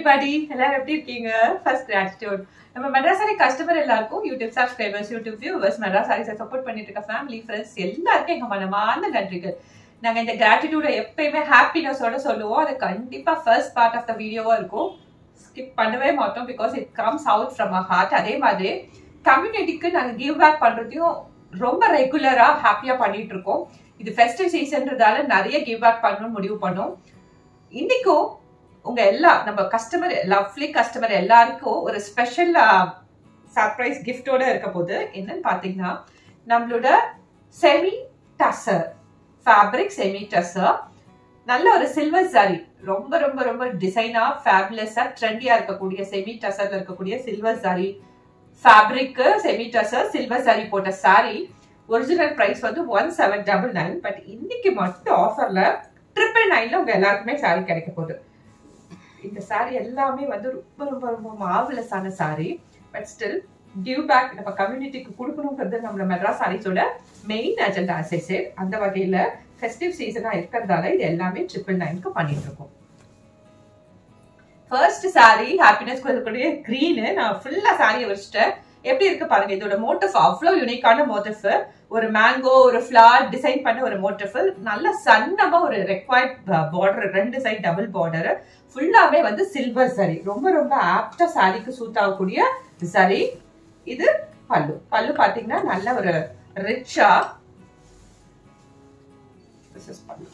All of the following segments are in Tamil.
எவ்ரிபடி எல்லாரும் எப்படி இருக்கீங்க ஃபர்ஸ்ட் கிராட்டிடியூட் நம்ம மெட்ராசாரி கஸ்டமர் எல்லாருக்கும் யூடியூப் சப்ஸ்கிரைபர்ஸ் யூடியூப் வியூவர்ஸ் மெட்ராசாரிஸை சப்போர்ட் பண்ணிட்டு இருக்க ஃபேமிலி ஃப்ரெண்ட்ஸ் எல்லாருக்கும் எங்க மனமார்ந்த நன்றிகள் நாங்க இந்த கிராட்டிடியூட எப்பயுமே ஹாப்பினஸோட சொல்லுவோம் அது கண்டிப்பா ஃபர்ஸ்ட் பார்ட் ஆஃப் த வீடியோவா இருக்கும் ஸ்கிப் பண்ணவே மாட்டோம் because it comes out from a heart அதே மாதிரி கம்யூனிட்டிக்கு நாங்க கிவ் பேக் பண்றதையும் ரொம்ப ரெகுலரா ஹாப்பியா பண்ணிட்டு இருக்கோம் இது ஃபெஸ்டிவ் சீசன்றதால நிறைய கிவ் பேக் பண்ணணும்னு முடிவு பண்ணோம் இன்னைக்கும் உங்க எல்லா நம்ம கஸ்டமர் லவ்லி கஸ்டமர் எல்லாருக்கும் ஒரு ஸ்பெஷல் சர்ப்ரைஸ் கிஃப்டோட இருக்க போது என்னன்னு பாத்தீங்கன்னா நம்மளோட semi tussar fabric semi tussar நல்ல ஒரு சில்வர் சாரி ரொம்ப ரொம்ப ரொம்ப டிசைனா ஃபேபுலஸா ட்ரெண்டியா இருக்கக்கூடிய செமி டசர்ல இருக்கக்கூடிய silver sari fabric semi tussar silver sari போட்ட சாரி ஒரிஜினல் பிரைஸ் வந்து one seven double nine but இன்னைக்கு மட்டும் ஆஃபர்ல ட்ரிபிள் நைன்ல உங்க எல்லாருக்குமே சாரி கிடைக்க போகுது இந்த சாரி எல்லாமே வந்து ரொம்ப ரொம்ப ரொம்ப மாவலஸான sari but still give back நம்ம கம்யூனிட்டிக்கு கொடுக்கணுங்கிறது நம்மள மெட்ராஸ் சாரீஸோட மெயின் அஜெண்டா அசைசே அந்த வகையில ஃபெஸ்டிவ் சீசனா இருக்கிறதால இது எல்லாமே ட்ரிபிள் நைனுக்கு பண்ணிட்டு இருக்கோம் ஃபர்ஸ்ட் சாரி ஹாப்பினஸ் இருக்கக்கூடிய க்ரீனு நான் ஃபுல்லா சாரியை வச்சுட்டேன் எப்படி இருக்கு பாருங்க இதோட மோட்டிவ் அவ்வளோ யூனிக்கான மோட்டிவ் ஒரு மேங்கோ ஒரு ஃபிளார் டிசைன் பண்ண ஒரு மோட்டிவ் நல்ல சன்னமா ஒரு ரெக்வயர்ட் பார்டர் ரெண்டு சைட் டபுள் பார்டர் ஃபுல்லாவே வந்து சில்வர் சரி ரொம்ப ரொம்ப ஆப்டா சாரிக்கு சூட் ஆகக்கூடிய சரி இது பல்லு பல்லு பாத்தீங்கன்னா நல்ல ஒரு ரிச்சா பல்லு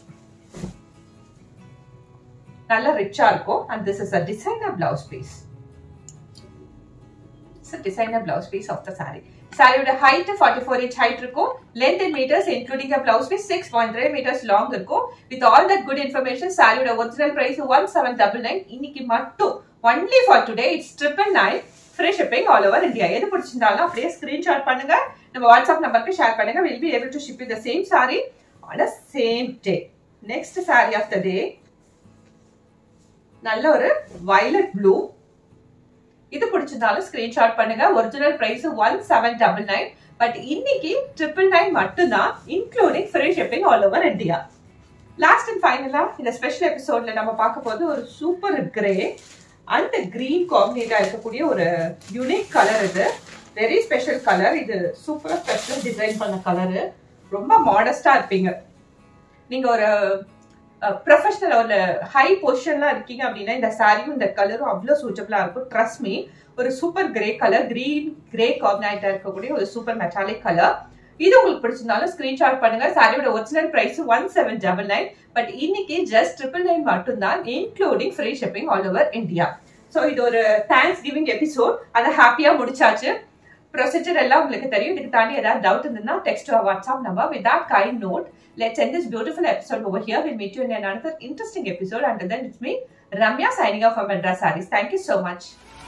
நல்ல ரிச்சா இருக்கும் and this is a designer blouse piece designer blouse piece of the sari சாரியோட height forty four inch height இருக்கும் length in metres including blouse piece six point three metres long இருக்கும் with all that good information சாரியோட original price one seven double nine இன்னைக்கு மட்டும் only for today it's triple nine free shipping all over India எது பிடிச்சிருந்தாலும் அப்படியே ஸ்கிரீன்ஷாட் பண்ணுங்க நம்ம வாட்ஸ்அப் நம்பருக்கு ஷேர் பண்ணுங்க will be able to ship the same sari on a same day next sari of the day நல்ல ஒரு வயலட் ப்ளூ இது பிடிச்சிருந்தாலும் ஸ்கிரீன்ஷாட் பண்ணுங்க original price one seven double nine but இன்னைக்கு ட்ரிபிள் நைன் மட்டும்தான் including free shipping all over India last and ஃபைனலா இந்த ஸ்பெஷல் எபிசோட்ல நம்ம பார்க்க போது ஒரு சூப்பர் கிரே அண்ட் கிரீன் காம்பினேட்டா இருக்கக்கூடிய ஒரு யுனிக் கலர் இது வெரி ஸ்பெஷல் கலர் இது சூப்பரா ஸ்பெஷல் டிசைன் பண்ண கலரு ரொம்ப மாடஸ்டா இருப்பீங்க நீங்க ஒரு ப்ரொஃபஷனல் ஒரு ஹை பொசிஷன்லாம் இருக்கீங்க அப்படின்னா இந்த சாரியும் இந்த கலரும் அவ்வளோ சூட்டபிளா இருக்கும் ட்ரஸ்ட் மீ ஒரு super grey colour green grey காம்பினேட்டா இருக்கக்கூடிய ஒரு சூப்பர் மெட்டாலிக் கலர் இது உங்களுக்கு பிடிச்சிருந்தாலும் ஸ்கிரீன்ஷாட் பண்ணுங்க சாரியோட original price one seven double nine but இன்னைக்கு ஜஸ்ட் ட்ரிபிள் நைன் மட்டும்தான் including free shipping all over India so இது ஒரு தேங்க்ஸ் கிவிங் எபிசோட் அதை ஹாப்பியா முடிச்சாச்சு ப்ரொசீஜர் எல்லாம் உங்களுக்கு தெரியும் இதுக்கு தாண்டி ஏதாவது டவுட் இருந்ததுன்னா text WhatsApp number with that kind note let's end this beautiful episode over here. We'll meet you in another interesting episode. Until then, it's me, Ramya, signing off from Madras Saris. Thank you so much.